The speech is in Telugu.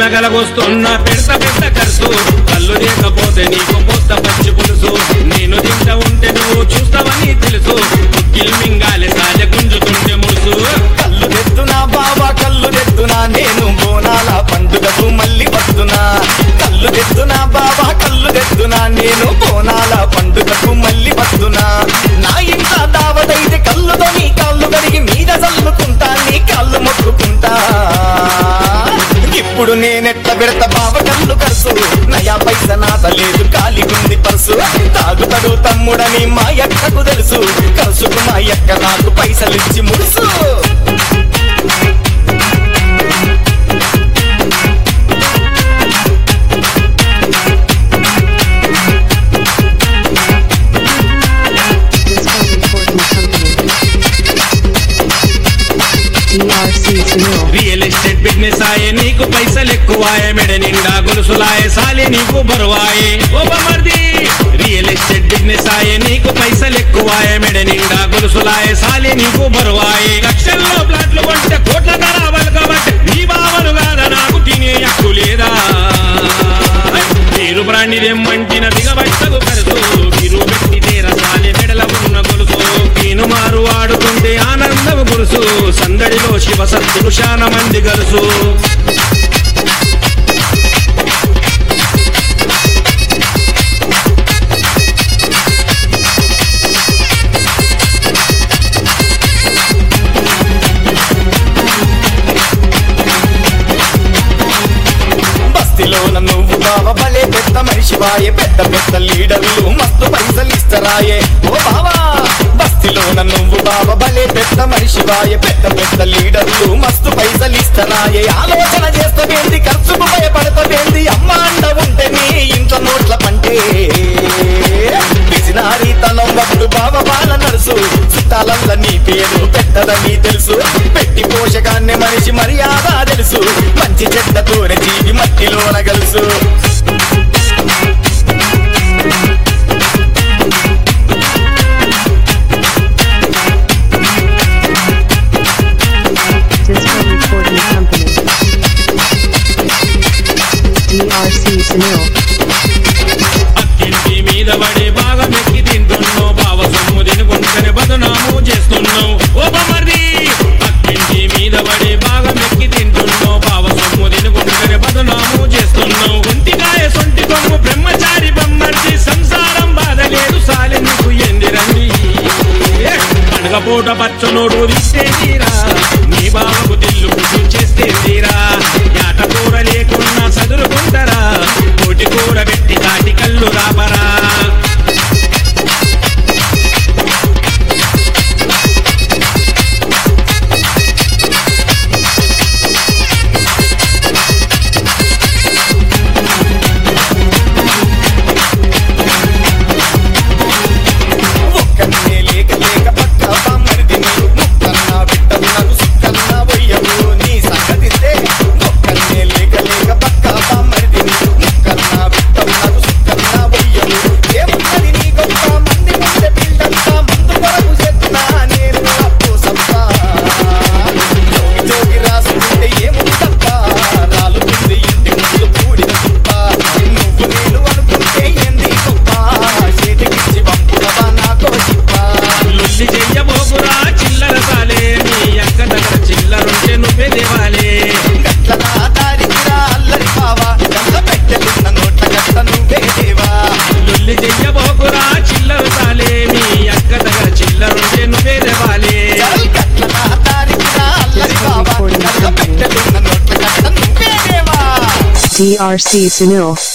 నగలగొస్తున్న పెడత పెద్ద ఖర్చు కళ్ళు లేకపోతే నీకు పొత్త పచ్చి పులుసు నేను తింటా ఉంటే నువ్వు చూస్తావని తెలుసు కిల్ మింగాలి సాలె గుంజుతుంటే ముడుసు కళ్ళు తెత్తునా బాబా కళ్ళు తెత్తునా నేను బోనాల పండుగకు మళ్ళీ వస్తున్నా కళ్ళు తెత్తునా బాబా కళ్ళు తెత్తునా నేను బోనాల పండుగకు మళ్ళీ వస్తున్నా నా ఇంట దావదైతే కళ్ళుతో నీ కాళ్ళు కడిగి మీద చల్లుకుంటా నీ కాళ్ళు మొక్కుకుంటా ఇప్పుడు నేనెట్ల పెడతా బావ కళ్ళు కరుసు నయా పైస నాత లేదు కాలిగుంది పర్సు తాగుతాడు తమ్ముడని మా యక్కకు తెలుసు కరుసుకు మా యక్క నాకు పైసలిచ్చి ముడుసు This home recording company. DRC Sunil. Real estate business ఆయే నీకు పైసలు ఎక్కువాయే మెడ నిండా గొలుసులాయే సాలే నీకు బరువాయే ఓబమర్ది రియల్ ఎస్టేట్ బిజినెస్ ఆయే నీకు పైసలు ఎక్కువాయే మెడ నిండా గొలుసులాయే సాలే నీకు బరువాయే లక్షల్లో ప్లాట్లు కొంటే కోట్ల ధరావలు కాబట్టి నీ బావలు కాదా నాకు తినే హక్కు లేదా మీరు బ్రాండి తెమ్మంటిన దిగబట్టదు కరుసు మీరు పెట్టి తీర సాలే మెడల ఉన్న గొలుసు నేను మారు ఆడుకుంటే ఆనందం గురుసు సందడిలో శివ సత్తులు శాన మంది గలుసు బస్తీలోన నువ్వు బావ భలే పెద్ద మనిషివాయే పెద్ద పెద్ద లీడర్లు మస్తు పైసలు ఇస్తరాయే ఓ బావా బస్తీలోన నువ్వు బావ భలే పెద్ద మనిషివాయే పెద్ద పెద్ద లీడర్లు మస్తు పైసలు ఇస్తరాయే ఆలోచన చేస్తవేంది ఖర్చుకు భయపడతవేంది అమ్మ అండ ఉంటే నీ ఇంట్లో నోట్ల పంటే పిసినారి తలం వడ్డు బావ బాల నడుసు చుట్టాలల్ల నీ పేరు పెద్దదని తెలుసు పెట్టి పోషకాన్ని మనిషి మర్యాద తెలుసు మంచి చెడ్డ తోర జీవి మట్టిలోన గలుసు This home recording company. DRC Sunil. అక్కింటి మీద పడి బాగా మెక్కి తింటున్నావు బావ సొమ్ము తినుకుంటేనే బదునాము చేస్తున్నావు ఓ బమర్ది అక్కింటి మీద పడి బాగా మెక్కి తింటున్నావు బావ సొమ్ము తినుకుంటేనే బదునాము చేస్తున్నావు ఒంటికాయ సొంటి కొమ్ము బ్రహ్మచారి బొమ్మర్ది సంసారం బాధ లేదు సాలి నీకు ఎంది రండి పండుగ పూట పచ్చనోడు తీస్తే తీరా నీ బావకు తిల్లు పుట్టు చేస్తే తీరా యాట కూర లేకున్నా చదురుకుంటారా కోటి కూర పెట్టి కాటి కళ్ళు రాబరా ఒక్కనే లేక లేక పక్క బామ్మరిది నీవు ముక్కన్నా బిడ్డవు నాకు సుక్కన్నా వయ్యవు నీ సంగతిస్తే ఒక్కనే లేక లేక పక్క బామ్మరిది నీవు ముక్కన్నా బిడ్డవు నాకు సుక్కన్నా వయ్యవు ఏమున్నది నీ గొప్ప మంది ముందే బిల్డంతా మందు కొరకు చెప్తున్నా నేను అప్పు సంపా జోగి జోగి రాసుకుంటే ఏముందప్ప రాలుతుంది ఇంటి ముందు కూడిన తుప్ప నువ్వు నేను అనుకుంటే ఏంది గొప్ప చేతికిచ్చి పంపుదవా నాకో చిప్ప లొల్లి చెయ్యబోకురా చిల్లర సాలే నీ అక్క దగ్గర చిల్లరుంటే నువ్వే దేవాలే గట్లనా దారికిరా అల్లరి బావా గల్ల పెట్టెలున్న నోట్ల గట్ల నువ్వే దేవా లొల్లి చెయ్యబోకురా చిల్లర సాలే నీ అక్క దగ్గర చిల్లరుంటే నువ్వే దేవాలే చల్ గట్లనా దారికిరా అల్లరి బావా గల్ల పెట్టెలున్న నోట్ల గట్ల నువ్వే దేవా DRC Sunil.